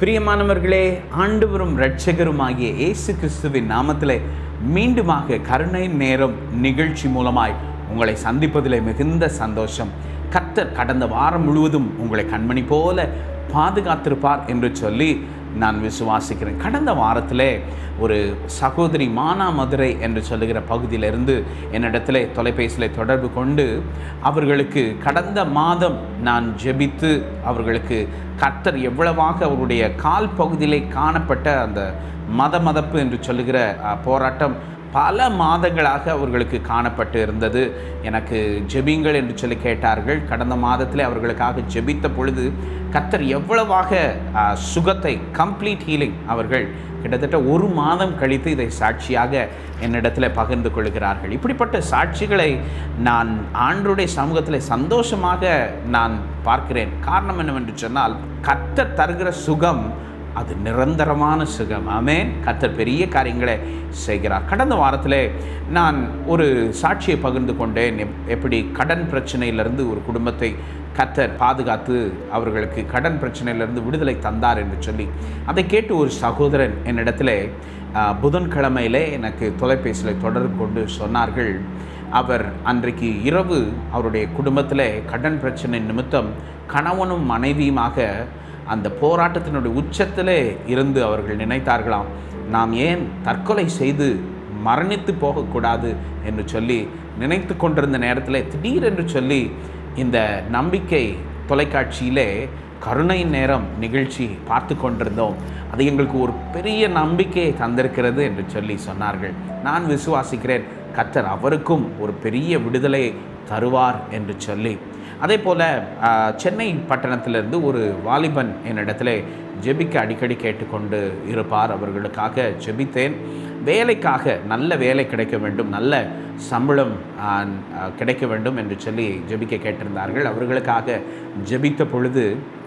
பிரியமானவர்களே ஆண்டவரும் இரட்சகருமாகிய இயேசு கிறிஸ்துவின் நாமத்திலே மீண்டுமாக கருணை நேரம் நிகழ்ச்சி மூலமாய் உங்களை சந்திப்பதிலே மிகுந்த சந்தோஷம் கர்த்தர் கடந்த வாரம் முழுவதும் உங்களை கண்மணி போல பாதுகாத்திருப்பார் என்று சொல்லி நான் விசுவாசிக்கிறேன் கடந்த வாரத்திலே ஒரு சகோதரி மானாமதுரை என்று சொல்லுகிற பகுதியிலிருந்து என்னிடத்தில் தொலைபேசியில் தொடர்பு கொண்டு அவர்களுக்கு கடந்த மாதம் நான் ஜெபித்து அவர்களுக்கு கர்த்தர் எவ்வளவாக அவருடைய கால் பகுதியிலே காணப்பட்ட அந்த மத மதப்பு என்று சொல்லுகிற அஹ், போராட்டம் பல மாதங்களாக அவர்களுக்கு காணப்பட்டு இருந்தது எனக்கு ஜெபிங்கள் என்று சொல்லி கேட்டார்கள் கடந்த மாதத்திலே அவர்களுக்காக ஜெபித்த பொழுது கர்த்தர் எவ்வளவாக அஹ், சுகத்தை கம்ப்ளீட் ஹீலிங் அவர்கள் கிட்டத்தட்ட ஒரு மாதம் கழித்து இதை சாட்சியாக என்னிடத்தில் பகிர்ந்து கொள்கிறார்கள் இப்படிப்பட்ட சாட்சிகளை நான் ஆண்டருடைய சமூகத்தில் சந்தோஷமாக நான் பார்க்கிறேன் காரணம் என்னவென்று சொன்னால் கர்த்தர் தருகிற சுகம் அது நிரந்தரமான சுகம் ஆமென் கர்த்தர் பெரிய காரியங்களை செய்கிறார் கடந்த வாரத்தில் நான் ஒரு சாட்சியை பகிர்ந்து கொண்டேன் எப்- எப்படி கடன் பிரச்சனையிலிருந்து ஒரு குடும்பத்தை கர்த்தர் பாதுகாத்து அவர்களுக்கு கடன் பிரச்சனையிலிருந்து விடுதலை தந்தார் என்று சொல்லி அதை கேட்டு ஒரு சகோதரன் என்னிடத்தில் ஆஹ், புதன்கிழமையிலே எனக்கு தொலைபேசியில் தொடர்பு கொண்டு சொன்னார்கள் அவர் அன்றைக்கு இரவு அவருடைய குடும்பத்தில் கடன் பிரச்சனை நிமித்தம் கணவனும் மனைவியுமாக அந்த போராட்டத்தினுடைய உச்சத்திலே இருந்து அவர்கள் நினைத்தார்களாம் நாம் ஏன் தற்கொலை செய்து மரணித்து போகக்கூடாது என்று சொல்லி நினைத்து கொண்டிருந்த நேரத்தில் திடீரென்று சொல்லி இந்த நம்பிக்கை தொலைக்காட்சியிலே கருணை நேரம் நிகழ்ச்சி பார்த்து கொண்டிருந்தோம் அது எங்களுக்கு ஒரு பெரிய நம்பிக்கையை தந்திருக்கிறது என்று சொல்லி சொன்னார்கள் நான் விசுவாசிக்கிறேன் கர்த்தர் அவருக்கும் ஒரு பெரிய விடுதலை தருவார் என்று சொல்லி அதே போல் சென்னை பட்டணத்திலிருந்து ஒரு வாலிபன் என்னிடத்தில் ஜெபிக்க அடிக்கடி கேட்டுக்கொண்டு இருப்பார் அவர்களுக்காக ஜெபித்தேன் வேலைக்காக நல்ல வேலை கிடைக்க வேண்டும் நல்ல சம்பளம் ஆ, ஆ, கிடைக்க வேண்டும் என்று சொல்லி ஜெபிக்க கேட்டிருந்தார்கள் அவர்களுக்காக ஜெபித்த பொழுது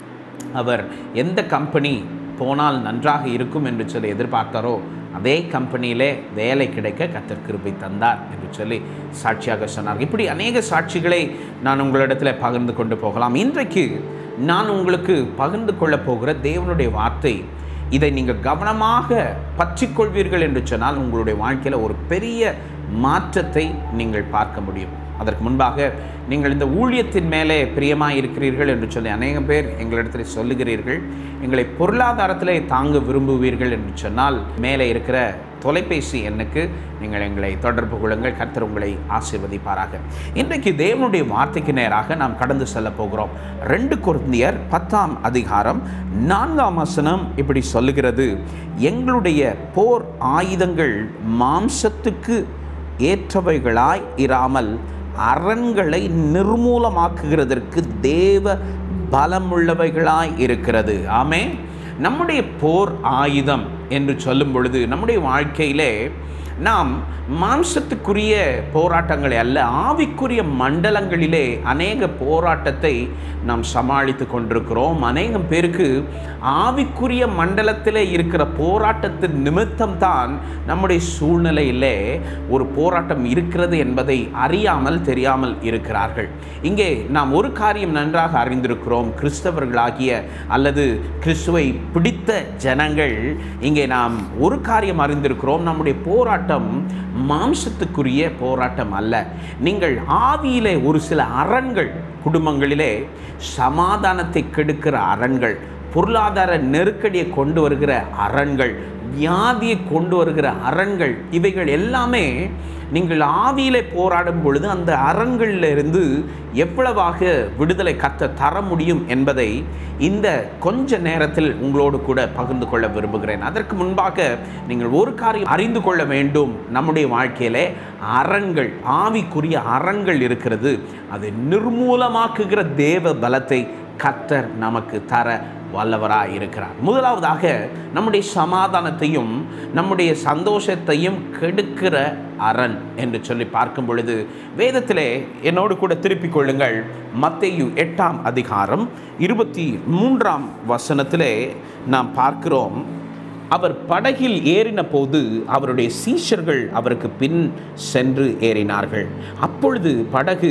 அவர் எந்த கம்பெனி போனால் நன்றாக இருக்கும் என்று சொல்லி எதிர்பார்த்தாரோ அதே கம்பெனியிலே வேலை கிடைக்க கர்த்தர் கிருபை தந்தார் என்று சொல்லி சாட்சியாக சொன்னார் இப்படி அநேக சாட்சிகளை நான் உங்களிடத்தில் பகிர்ந்து கொண்டு போகலாம் இன்றைக்கு நான் உங்களுக்கு பகிர்ந்து கொள்ளப் போகிற தேவனுடைய வார்த்தை இதை நீங்கள் கவனமாக பற்றிக்கொள்வீர்கள் என்று சொன்னால் உங்களுடைய வாழ்க்கையில் ஒரு பெரிய மாற்றத்தை நீங்கள் பார்க்க முடியும் அதற்கு முன்பாக நீங்கள் இந்த ஊழியத்தின் மேலே பிரியமாக இருக்கிறீர்கள் என்று சொல்லி அநேகம் பேர் எங்களிடத்தில் சொல்லுகிறீர்கள் எங்களை பொருளாதாரத்திலே தாங்க விரும்புவீர்கள் என்று சொன்னால் மேலே இருக்கிற தொலைபேசி எண்ணுக்கு நீங்கள் எங்களை தொடர்பு கொள்ளுங்கள் கர்த்தர் உங்களை ஆசீர்வதிப்பாராக இன்றைக்கு தேவனுடைய வார்த்தைக்கு நேராக நாம் கடந்து செல்ல போகிறோம் ரெண்டு குருந்தியர் பத்தாம் அதிகாரம் நான்காம் வசனம் இப்படி சொல்லுகிறது எங்களுடைய போர் ஆயுதங்கள் மாம்சத்துக்கு ஏற்றவைகளாய் இராமல் அரண்களை நிர்மூலமாக்குகிறதற்கு தேவ பலமுள்ளவைகளாய் இருக்கிறது ஆமே நம்முடைய போர் ஆயுதம் என்று சொல்லும் பொழுது நம்முடைய வாழ்க்கையிலே நாம் மாம்சத்துக்குரிய போராட்டங்களை அல்ல ஆவிக்குரிய மண்டலங்களிலே அநேக போராட்டத்தை நாம் சமாளித்து கொண்டிருக்கிறோம் அநேகம் பேருக்கு ஆவிக்குரிய மண்டலத்திலே இருக்கிற போராட்டத்தின் நிமித்தம் தான் நம்முடைய சூழ்நிலையிலே ஒரு போராட்டம் இருக்கிறது என்பதை அறியாமல் தெரியாமல் இருக்கிறார்கள் இங்கே நாம் ஒரு காரியம் நன்றாக அறிந்திருக்கிறோம் கிறிஸ்தவர்களாகிய அல்லது கிறிஸ்துவை பிடித்த ஜனங்கள் இங்கே நாம் ஒரு காரியம் அறிந்திருக்கிறோம் நம்முடைய போராட்டம் மாம்சத்துக்குரிய போராட்டம் அல்ல நீங்கள் ஆவியிலே ஒரு சில அரண்கள் குடும்பங்களிலே சமாதானத்தை கெடுக்கிற அரண்கள் பொருளாதார நெருக்கடியை கொண்டு வருகிற அரண்கள் வியாதியை கொண்டு வருகிற அரண்கள் இவைகள் எல்லாமே நீங்கள் ஆவியிலே போராடும் பொழுது அந்த அரண்களில் இருந்து எவ்வளவாக விடுதலை கத்த தர முடியும் என்பதை இந்த கொஞ்ச நேரத்தில் உங்களோடு கூட பகிர்ந்து கொள்ள விரும்புகிறேன் அதற்கு முன்பாக நீங்கள் ஒரு காரியம் அறிந்து கொள்ள வேண்டும் நம்முடைய வாழ்க்கையிலே அரண்கள் ஆவிக்குரிய அரண்கள் இருக்கிறது அது நிர்மூலமாக்குகிற தேவ பலத்தை கத்தர் நமக்கு தர வல்லவராய் இருக்கிறார் முதலாவதாக நம்முடைய சமாதானத்தையும் நம்முடைய சந்தோஷத்தையும் கெடுக்கிற அரண் என்று சொல்லி பார்க்கும் பொழுது வேதத்திலே என்னோடு கூட திருப்பிக் கொள்ளுங்கள் மத்தேயு எட்டாம் அதிகாரம் இருபத்தி மூன்றாம் வசனத்திலே நாம் பார்க்கிறோம் அவர் படகில் ஏறின போது அவருடைய சீஷர்கள் அவருக்கு பின் சென்று ஏறினார்கள் அப்பொழுது படகு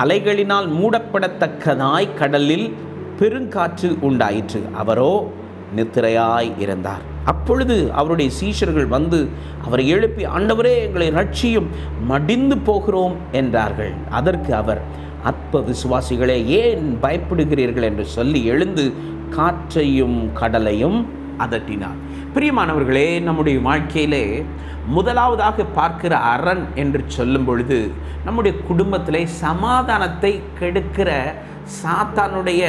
அலைகளினால் மூடப்படத்தக்கதாய் கடலில் பெருங்காற்று உண்டாயிற்று அவரோ நித்திரையாய் இருந்தார் அப்பொழுது அவருடைய சீஷர்கள் வந்து அவரை எழுப்பி ஆண்டவரே எங்களை ரட்சியும் மடிந்து போகிறோம் என்றார்கள் அதற்கு அவர் அற்ப விசுவாசிகளே ஏன் பயப்படுகிறீர்கள் என்று சொல்லி எழுந்து காற்றையும் கடலையும் அதட்டினார் பிரியமானவர்களே நம்முடைய வாழ்க்கையிலே முதலாவதாக பார்க்கிற அரண் என்று சொல்லும் பொழுது நம்முடைய குடும்பத்திலே சமாதானத்தை கெடுக்கிற சாத்தானுடைய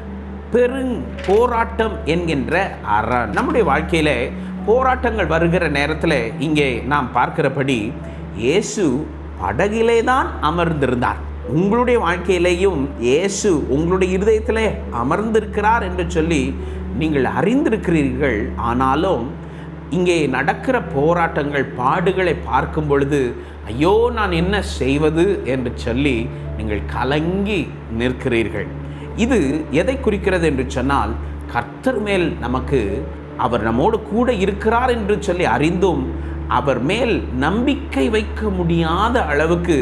பெருங் போராட்டம் என்கின்ற அரண் நம்முடைய வாழ்க்கையில போராட்டங்கள் வருகிற நேரத்தில் இங்கே நாம் பார்க்கிறபடி இயேசு படகிலே தான் அமர்ந்திருந்தார் உங்களுடைய வாழ்க்கையிலேயும் இயேசு உங்களுடைய இருதயத்திலே அமர்ந்திருக்கிறார் என்று சொல்லி நீங்கள் அறிந்திருக்கிறீர்கள் ஆனாலும் இங்கே நடக்கிற போராட்டங்கள் பாடுகளை பார்க்கும் பொழுது ஐயோ நான் என்ன செய்வது என்று சொல்லி நீங்கள் கலங்கி நிற்கிறீர்கள் இது எதை குறிக்கிறது என்று சொன்னால் கர்த்தர் மேல் நமக்கு அவர் நம்மோடு கூட இருக்கிறார் என்று சொல்லி அறிந்தும் அவர் மேல் நம்பிக்கை வைக்க முடியாத அளவுக்கு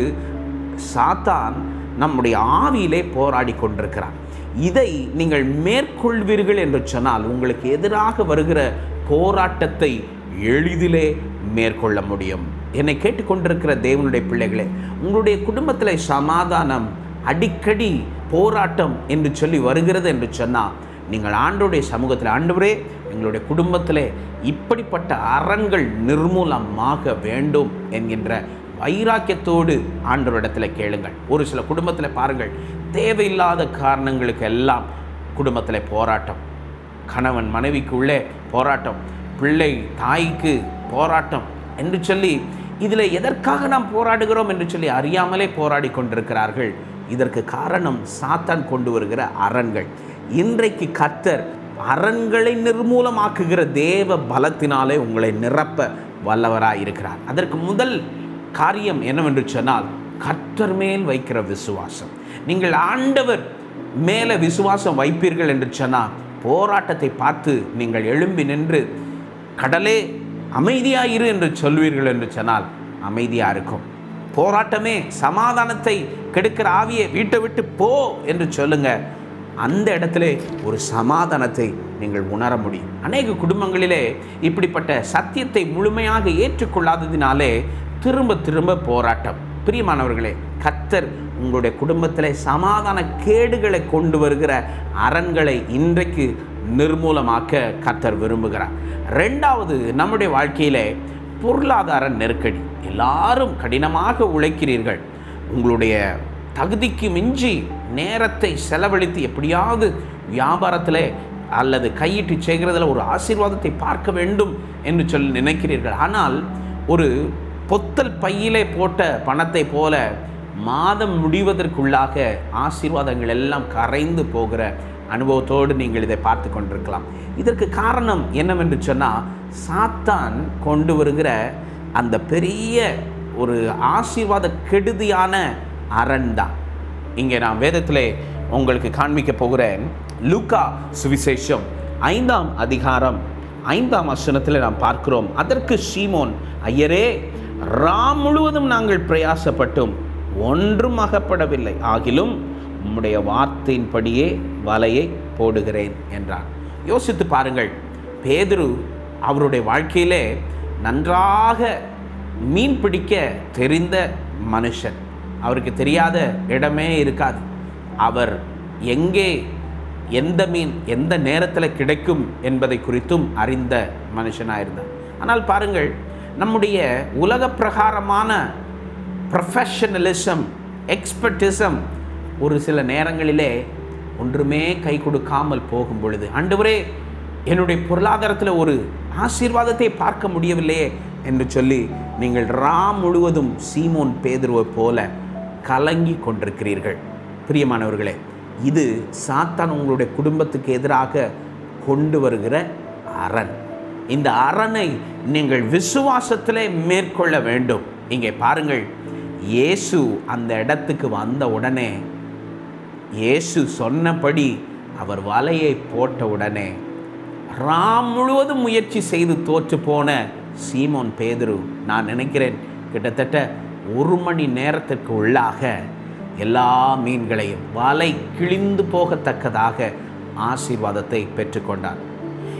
சாத்தான் நம்முடைய ஆவியிலே போராடி கொண்டிருக்கிறார் இதை நீங்கள் மேற்கொள்வீர்கள் என்று சொன்னால் உங்களுக்கு எதிராக வருகிற போராட்டத்தை எளிதிலே மேற்கொள்ள முடியும் என்னை கேட்டுக்கொண்டிருக்கிற தேவனுடைய பிள்ளைகளே உங்களுடைய குடும்பத்தில் சமாதானம் அடிக்கடி போராட்டம் என்று சொல்லி வருகிறது என்று சொன்னால் நீங்கள் ஆண்டோடைய சமூகத்தில் ஆண்டவரே எங்களுடைய குடும்பத்தில் இப்படிப்பட்ட அரண்கள் நிர்மூலமாக வேண்டும் என்கின்ற வைராக்கியத்தோடு ஆண்டவரிடத்தில் கேளுங்கள் ஒரு சில குடும்பத்தில் பாருங்கள் தேவையில்லாத காரணங்களுக்கு எல்லாம் குடும்பத்தில் போராட்டம் கணவன் மனைவிக்குள்ளே போராட்டம் பிள்ளை தாய்க்கு போராட்டம் என்று சொல்லி இதில் எதற்காக நாம் போராடுகிறோம் என்று சொல்லி அறியாமலே போராடி கொண்டிருக்கிறார்கள் இதற்கு காரணம் சாத்தான் கொண்டு வருகிற அரண்கள் இன்றைக்கு கர்த்தர் அரண்களை நிர்மூலமாக்குகிற தேவ பலத்தினாலே உங்களை நிரப்ப வல்லவராய் இருக்கிறார் அதற்கு முதல் காரியம் என்னவென்று சொன்னால் கர்த்தர் மேல் வைக்கிற விசுவாசம் நீங்கள் ஆண்டவர் மேலே விசுவாசம் வைப்பீர்கள் என்று சொன்னால் போராட்டத்தை பார்த்து நீங்கள் எழும்பி நின்று கடலே அமைதியாயிரு என்று சொல்வீர்கள் என்று சொன்னால் அமைதியாக இருக்கும் போராட்டமே சமாதானத்தை கெடுக்கிற ஆவியை வீட்டை விட்டு போ என்று சொல்லுங்க அந்த இடத்துல ஒரு சமாதானத்தை நீங்கள் உணர முடியும் அநேக குடும்பங்களிலே இப்படிப்பட்ட சத்தியத்தை முழுமையாக ஏற்றுக்கொள்ளாததினாலே திரும்ப திரும்ப போராட்டம் பிரியமானவர்களே கத்தர் உங்களுடைய குடும்பத்தில் சமாதான கேடுகளை கொண்டு வருகிற அரண்களை இன்றைக்கு நிர்மூலமாக்க கத்தர் விரும்புகிறார் ரெண்டாவது நம்முடைய வாழ்க்கையிலே பொருளாதார நெருக்கடி எல்லாரும் கடினமாக உழைக்கிறீர்கள் உங்களுடைய தகுதிக்கு மிஞ்சி நேரத்தை செலவழித்து எப்படியாவது வியாபாரத்தில் அல்லது கையிட்டு செய்கிறதுல ஒரு ஆசீர்வாதத்தை பார்க்க வேண்டும் என்று சொல்லி நினைக்கிறீர்கள் ஆனால் ஒரு பொத்தல் பையிலே போட்ட பணத்தை போல மாதம் முடிவதற்குள்ளாக ஆசீர்வாதங்கள் எல்லாம் கரைந்து போகிற அனுபவத்தோடு நீங்கள் இதை பார்த்து கொண்டிருக்கலாம் இதற்கு காரணம் என்னவென்று சொன்னால் சாத்தான் கொண்டு வருகிற அந்த பெரிய ஒரு ஆசீர்வாத கெடுதியான அரண் தான் இங்கே நான் வேதத்திலே உங்களுக்கு காண்பிக்க போகிறேன் லூக்கா சுவிசேஷம் ஐந்தாம் அதிகாரம் ஐந்தாம் வசனத்தில் நாம் பார்க்கிறோம் அதற்கு சீமோன் ஐயரே ராம் முழுவதும் நாங்கள் பிரயாசப்பட்டும் ஒன்றும் அகப்படவில்லை ஆகிலும் உம்முடைய வார்த்தையின்படியே வலையை போடுகிறேன் என்றார் யோசித்து பாருங்கள் பேதுரு அவருடைய வாழ்க்கையிலே நன்றாக மீன் பிடிக்க தெரிந்த மனுஷன் அவருக்கு தெரியாத இடமே இருக்காது அவர் எங்கே எந்த மீன் எந்த நேரத்தில் கிடைக்கும் என்பதை குறித்தும் அறிந்த மனுஷனாக இருந்தார் ஆனால் பாருங்கள் நம்முடைய உலக பிரகாரமான ப்ரொஃபஷனலிசம் எக்ஸ்பர்டிசம் ஒரு சில நேரங்களிலே ஒன்றுமே கை கொடுக்காமல் போகும் பொழுது ஆண்டவரே என்னுடைய பொருளாதாரத்தில் ஒரு ஆசீர்வாதத்தை பார்க்க முடியவில்லையே என்று சொல்லி நீங்கள் ராம் முழுவதும் சீமோன் பேதுருவை போல கலங்கி கொண்டிருக்கிறீர்கள் பிரியமானவர்களே இது சாத்தான் உங்களுடைய குடும்பத்துக்கு எதிராக கொண்டு வருகிற அரண் இந்த அரணை நீங்கள் விசுவாசத்திலே மேற்கொள்ள வேண்டும் இங்கே பாருங்கள் இயேசு அந்த இடத்துக்கு வந்த உடனே இயேசு சொன்னபடி அவர் வலையை போட்ட உடனே ராம் முழுவதும் முயற்சி செய்து தோற்று போன சீமோன் பேதுரு நான் நினைக்கிறேன் கிட்டத்தட்ட ஒரு மணி நேரத்திற்கு உள்ளாக எல்லா மீன்களையும் வலை கிழிந்து போகத்தக்கதாக ஆசீர்வாதத்தை பெற்றுக்கொண்டார்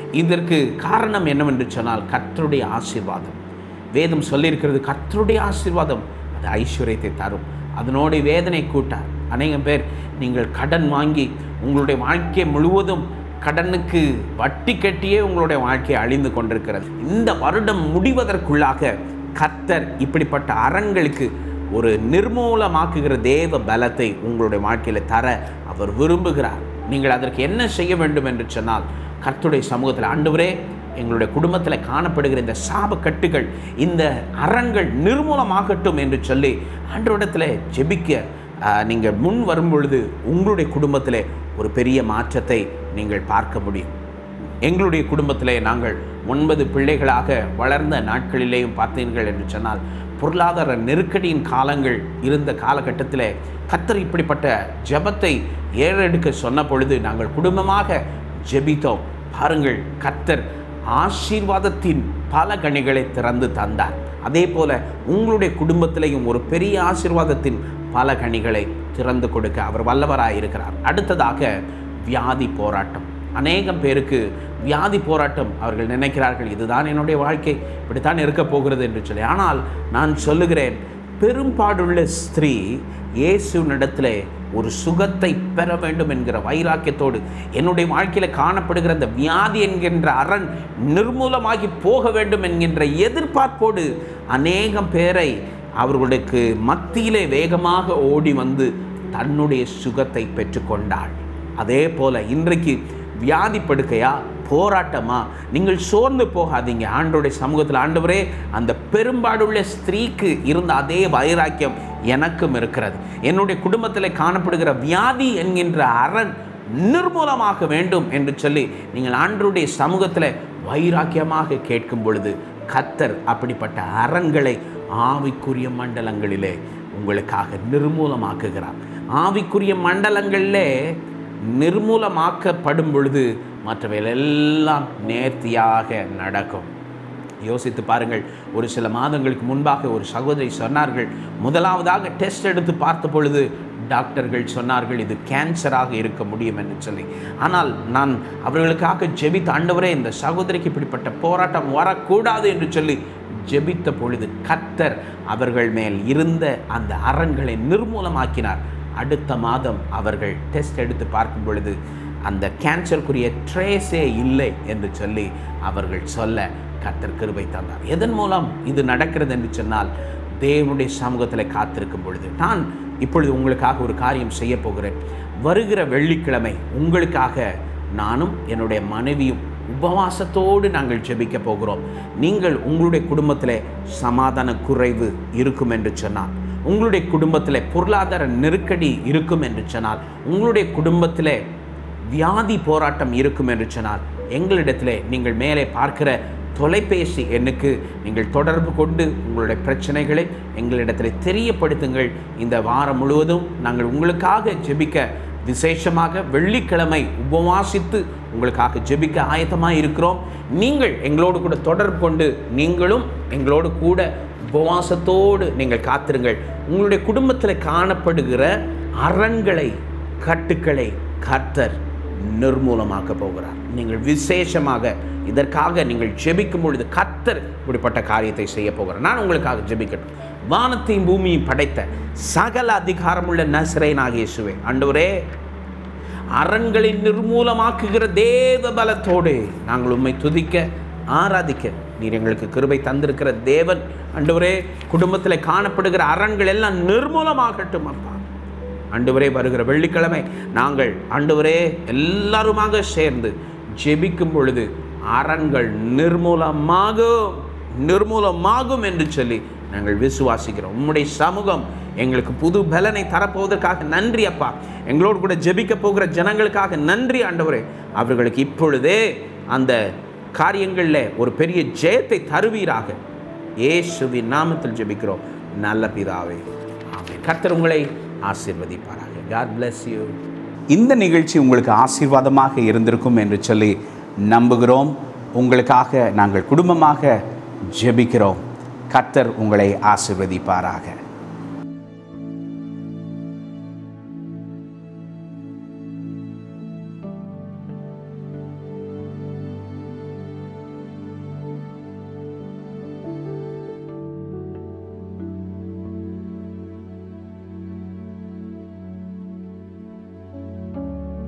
இதற்கு காரணம் என்னவென்று சொன்னால் கர்த்தருடைய ஆசீர்வாதம் வேதம் சொல்லியிருக்கிறது கர்த்தருடைய ஆசீர்வாதம் அது ஐஸ்வர்யத்தை தரும் அதனோடு வேதனை கூட்டார் அநேகம் பேர் நீங்கள் கடன் வாங்கி உங்களுடைய வாழ்க்கை முழுவதும் கடனுக்கு வட்டி கட்டியே உங்களுடைய வாழ்க்கை அழிந்து கொண்டிருக்கிறது இந்த வருடம் முடிவதற்குள்ளாக கர்த்தர் இப்படிப்பட்ட அரண்களுக்கு ஒரு நிர்மூலமாக்குகிற தேவ பலத்தை உங்களுடைய வாழ்க்கையில் தர அவர் விரும்புகிறார் நீங்கள் அதற்கு என்ன செய்ய வேண்டும் என்று சொன்னால் கர்த்தருடைய சமூகத்தில் ஆண்டவரே எங்களுடைய குடும்பத்தில் காணப்படுகிற இந்த சாப கட்டுகள் இந்த அரண்கள் நிர்மூலமாகட்டும் என்று சொல்லி ஆண்டவரிடத்தில் ஜெபிக்க ஆஹ், நீங்கள் முன் வரும் பொழுது உங்களுடைய குடும்பத்தில் ஒரு பெரிய மாற்றத்தை நீங்கள் பார்க்க முடியும் எங்களுடைய குடும்பத்திலே நாங்கள் ஒன்பது பிள்ளைகளாக வளர்ந்த நாட்களிலேயும் பார்த்தீர்கள் என்று சொன்னால் பொருளாதார நெருக்கடியின் காலங்கள் இருந்த காலகட்டத்தில் கத்தர் இப்படிப்பட்ட ஜெபத்தை ஏறெடுக்க சொன்ன பொழுது நாங்கள் குடும்பமாக ஜெபித்தோம் பாருங்கள் கத்தர் ஆசீர்வாதத்தின் பல கனிகளை திறந்து தந்தார் அதே போல உங்களுடைய குடும்பத்திலையும் ஒரு பெரிய ஆசீர்வாதத்தின் பல கனிகளை திறந்து கொடுக்க அவர் வல்லவராய் இருக்கிறார் அடுத்ததாக வியாதி போராட்டம் அநேகம் பேருக்கு வியாதி போராட்டம் அவர்கள் நினைக்கிறார்கள் இதுதான் என்னுடைய வாழ்க்கை இப்படித்தான் இருக்க போகிறது என்று சொல்லி ஆனால் நான் சொல்லுகிறேன் பெரும்பாடுள்ள ஸ்திரீ இயேசுவினிடத்தில் ஒரு சுகத்தை பெற வேண்டும் என்கிற வைராக்கியத்தோடு என்னுடைய வாழ்க்கையில் காணப்படுகிற அந்த வியாதி என்கின்ற அரண் நிர்மூலமாகி போக வேண்டும் என்கின்ற எதிர்பார்ப்போடு அநேகம் பேரை அவர்களுக்கு மத்தியிலே வேகமாக ஓடி வந்து தன்னுடைய சுகத்தை பெற்றுக்கொண்டாள் அதே போல இன்றைக்கு வியாதி படுக்கையா போராட்டமா நீங்கள் சோர்ந்து போகாதீங்க ஆண்டோடைய சமூகத்தில் ஆண்டவரே அந்த பெரும்பாடுள்ள ஸ்திரீக்கு இருந்த அதே வைராக்கியம் எனக்கும் இருக்கிறது என்னுடைய குடும்பத்தில் காணப்படுகிற வியாதி என்கின்ற அரண் நிர்மூலமாக வேண்டும் என்று சொல்லி நீங்கள் ஆண்டருடைய சமூகத்தில் வைராக்கியமாக கேட்கும் பொழுது கத்தர் அப்படிப்பட்ட அரண்களை ஆவிக்குரிய மண்டலங்களிலே உங்களுக்காக நிர்மூலமாக்குகிறார் ஆவிக்குரிய மண்டலங்களிலே நிர்மூலமாக்கப்படும் பொழுது மற்றவைகள் எல்லாம் நேர்த்தியாக நடக்கும் யோசித்து பாருங்கள் ஒரு சில மாதங்களுக்கு முன்பாக ஒரு சகோதரி சொன்னார்கள் முதலாவதாக டெஸ்ட் எடுத்து பார்த்த பொழுது டாக்டர்கள் சொன்னார்கள் இது கேன்சராக இருக்க முடியும் என்று சொல்லி ஆனால் நான் அவர்களுக்காக ஜெபித்த ஆண்டவரே இந்த சகோதரிக்கு இப்படிப்பட்ட போராட்டம் வரக்கூடாது என்று சொல்லி ஜெபித்த பொழுது கத்தர் அவர்கள் மேல் இருந்த அந்த அரண்களை நிர்மூலமாக்கினார் அடுத்த மாதம் அவர்கள் டெஸ்ட் எடுத்து பார்க்கும் பொழுது அந்த கேன்சருக்குரிய ட்ரேஸே இல்லை என்று சொல்லி அவர்கள் சொல்ல கர்த்தர் கிருபை தந்தார் எதன் மூலம் இது நடக்கிறது என்று சொன்னால் தேவனுடைய சமூகத்தில் காத்திருக்கும் பொழுது நான் இப்பொழுது உங்களுக்காக ஒரு காரியம் செய்ய போகிறேன் வருகிற வெள்ளிக்கிழமை உங்களுக்காக நானும் என்னுடைய மனைவியும் உபவாசத்தோடு நாங்கள் ஜெபிக்க போகிறோம் நீங்கள் உங்களுடைய குடும்பத்தில் சமாதான குறைவு இருக்கும் என்று சொன்னால் உங்களுடைய குடும்பத்தில் பொருளாதார நெருக்கடி இருக்கும் என்று சொன்னால் உங்களுடைய குடும்பத்தில் வியாதி போராட்டம் இருக்கும் என்று சொன்னால் எங்களிடத்தில் நீங்கள் மேலே பார்க்கிற தொலைபேசி எண்ணுக்கு நீங்கள் தொடர்பு கொண்டு உங்களுடைய பிரச்சனைகளை எங்களிடத்தில் தெரியப்படுத்துங்கள் இந்த வாரம் முழுவதும் நாங்கள் உங்களுக்காக ஜெபிக்க விசேஷமாக வெள்ளிக்கிழமை உபவாசித்து உங்களுக்காக ஜெபிக்க ஆயத்தமாக இருக்கிறோம் நீங்கள் எங்களோடு கூட தொடர்பு கொண்டு நீங்களும் எங்களோடு கூட உபவாசத்தோடு நீங்கள் காத்திருங்கள் உங்களுடைய குடும்பத்தில் காணப்படுகிற அரண்களை கட்டுக்களை கர்த்தர் நிர்மூலமாக்க போகிறார் நீங்கள் விசேஷமாக இதற்காக நீங்கள் ஜெபிக்கும் பொழுது கர்த்தர் இப்படிப்பட்ட காரியத்தை செய்ய போகிறார் நான் உங்களுக்காக ஜெபிக்கட்டும் வானத்தையும் பூமியும் படைத்த சகல அதிகாரமுள்ள நசரேனாகிய இயேசுவே ஆண்டவரே அரண்களை நிர்மூலமாக்குகிற தேவ பலத்தோடு நாங்கள் உம்மை துதிக்க ஆராதிக்க நீர் எங்களுக்கு கிருபை தந்திருக்கிற தேவன் ஆண்டவரே குடும்பத்தில் காணப்படுகிற அரண்கள் எல்லாம் நிர்மூலமாகட்டும் அப்பா ஆண்டவரே வருகிற வெள்ளிக்கிழமை நாங்கள் ஆண்டவரே எல்லாருமாக சேர்ந்து ஜெபிக்கும் பொழுது அரண்கள் நிர்மூலமாகும் நிர்மூலமாகும் என்று சொல்லி நாங்கள் விசுவாசிக்கிறோம் உம்முடைய சமூகம் எங்களுக்கு புது பலனை தரப்போவதற்காக நன்றி அப்பா எங்களோடு கூட ஜெபிக்க போகிற ஜனங்களுக்காக நன்றி ஆண்டவரே அவர்களுக்கு இப்பொழுதே அந்த காரியங்களில் ஒரு பெரிய ஜெயத்தை தருவீராக இயேசுவின் நாமத்தில் ஜெபிக்கிறோம் நல்ல பிதாவே ஆமென் கர்த்தர் உங்களை ஆசீர்வதிப்பாராக காட் bless யூ இந்த நிகழ்ச்சி உங்களுக்கு ஆசீர்வாதமாக இருந்திருக்கும் என்று சொல்லி நம்புகிறோம் உங்களுக்காக நாங்கள் குடும்பமாக ஜெபிக்கிறோம் கர்த்தர் உங்களை ஆசீர்வதிப்பாராக